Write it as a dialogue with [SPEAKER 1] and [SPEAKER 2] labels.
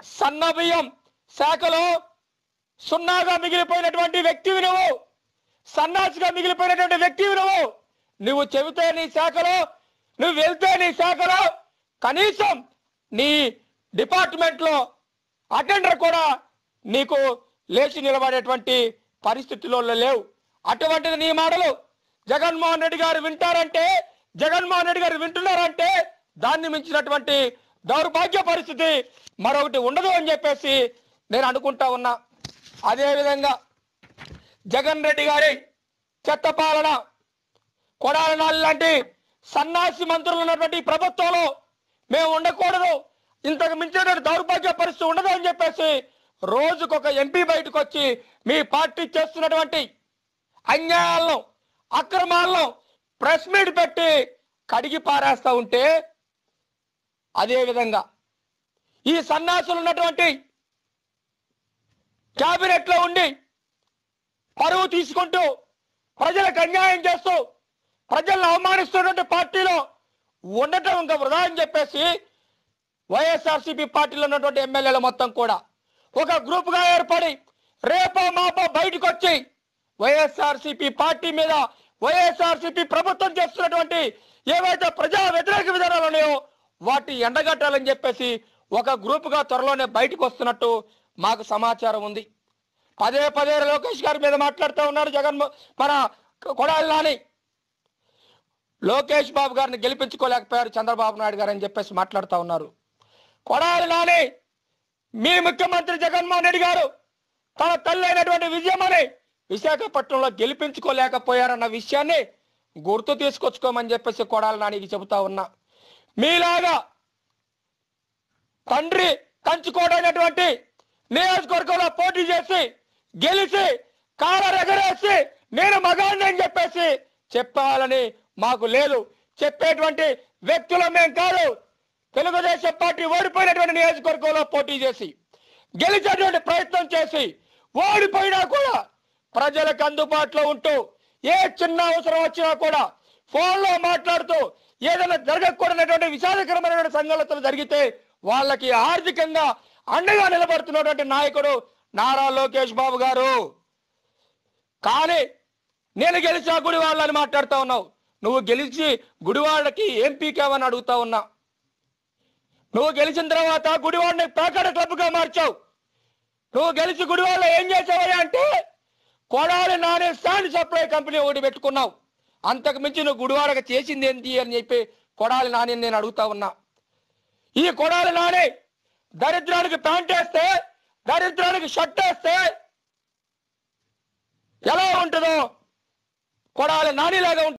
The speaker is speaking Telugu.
[SPEAKER 1] సన్న బియ్యం శాఖలో సున్నాగా మిగిలిపోయినటువంటి వ్యక్తివి నువ్వు సన్నాసిగా మిగిలిపోయినటువంటి వ్యక్తివి నువ్వు నువ్వు చెబితే నీ శాఖలో నువ్వు వెళ్తే నీ శాఖలో కనీసం నీ డిపార్ట్మెంట్ లో అటెండర్ కూడా నీకు లేచి నిలబడేటువంటి పరిస్థితుల్లో లేవు అటువంటిది నీ మాటలు జగన్మోహన్ రెడ్డి గారు వింటారంటే జగన్మోహన్ రెడ్డి గారు వింటున్నారంటే దాన్ని మించినటువంటి దౌర్భాగ్య పరిస్థితి మరొకటి ఉండదు అని చెప్పేసి నేను అనుకుంటా ఉన్నా అదే విధంగా జగన్ రెడ్డి గారి చెత్త పాలన కొడాలి నాని లాంటి సన్నాసి మంత్రులు ఉన్నటువంటి ఈ ప్రభుత్వంలో మేము ఉండకూడదు ఇంతకు మించినటువంటి దౌర్భాగ్య పరిస్థితి ఉండదు అని చెప్పేసి రోజుకొక ఎంపీ బయటకు వచ్చి మీ పార్టీ చేస్తున్నటువంటి అన్యాయాలను అక్రమాలను ప్రెస్ మీట్ పెట్టి కడిగి పారేస్తా ఉంటే అదే విధంగా ఈ సన్నాసులు ఉన్నటువంటి క్యాబినెట్ లో ఉండి పరువు తీసుకుంటూ ప్రజలకు అన్యాయం చేస్తూ ప్రజలను అవమానిస్తున్నటువంటి పార్టీలో ఉండటం ఇంకా వృధా అని చెప్పేసి వైఎస్ఆర్సీపీ పార్టీలో ఉన్నటువంటి ఎమ్మెల్యేలు మొత్తం కూడా ఒక గ్రూప్ గా ఏర్పడి రేపో మాపో బయటకు వచ్చి వైఎస్ఆర్సీపీ పార్టీ మీద వైఎస్ఆర్సీపీ ప్రభుత్వం చేస్తున్నటువంటి ఏవైతే ప్రజా వ్యతిరేక విధానాలు ఉన్నాయో వాటి ఎండగట్టాలని చెప్పేసి ఒక గ్రూప్ గా త్వరలోనే బయటకు వస్తున్నట్టు మాకు సమాచారం ఉంది పదే పదే లోకేష్ గారి మీద మాట్లాడుతూ ఉన్నారు జగన్ మన కొడాలి నాని లోకేష్ బాబు గారిని గెలిపించుకోలేకపోయారు చంద్రబాబు నాయుడు గారు అని చెప్పేసి మాట్లాడుతూ ఉన్నారు కొడాలి నాని మీ ముఖ్యమంత్రి జగన్మోహన్ రెడ్డి గారు తన తల్లి అయినటువంటి విజయమని విశాఖపట్నంలో గెలిపించుకోలేకపోయారన్న విషయాన్ని గుర్తు తీసుకొచ్చుకోమని చెప్పేసి కొడాలి నానికి చెబుతా ఉన్నా మీలాగా తండ్రి కంచుకోడైనటువంటి నియోజకవర్గంలో పోటీ చేసి గెలిచి కాలర్ ఎగరేసి నేను మగాడిని అని చెప్పేసి చెప్పాలని మాకు లేదు చెప్పేటువంటి వ్యక్తులు మేం కాదు తెలుగుదేశం పార్టీ ఓడిపోయినటువంటి నియోజకవర్గంలో పోటీ చేసి గెలిచేటువంటి ప్రయత్నం చేసి ఓడిపోయినా కూడా ప్రజలకు అందుబాటులో ఉంటూ ఏ చిన్న అవసరం వచ్చినా కూడా ఫోన్లో మాట్లాడుతూ ఏదైనా జరగకూడనటువంటి విషాదకరమైనటువంటి సంఘటనలు జరిగితే వాళ్ళకి ఆర్థికంగా అండగా నిలబడుతున్నటువంటి నాయకుడు నారా లోకేష్ బాబు గారు కానీ నేను గెలిచా గుడివాళ్ళని మాట్లాడుతా ఉన్నావు నువ్వు గెలిచి గుడివాళ్ళకి ఏం పీకావని అడుగుతా ఉన్నా నువ్వు గెలిచిన తర్వాత గుడివాడిని పేకాడ క్లబ్గా మార్చావు నువ్వు గెలిచి గుడివాళ్ళ ఏం చేసావయ్యా అంటే కొడాలి నానే శాండ్ సప్లై కంపెనీ ఒకటి పెట్టుకున్నావు అంతకు మించి నువ్వు గుడివాడక చేసింది ఏంటి అని చెప్పి కొడాలి నాని నేను అడుగుతా ఉన్నా ఈ కొడాలి నాని దరిద్రానికి ప్యాంట్ వేస్తే దరిద్రానికి షర్ట్ వేస్తే ఎలా ఉంటుందో కొడాలి నానిలాగా ఉంటుంది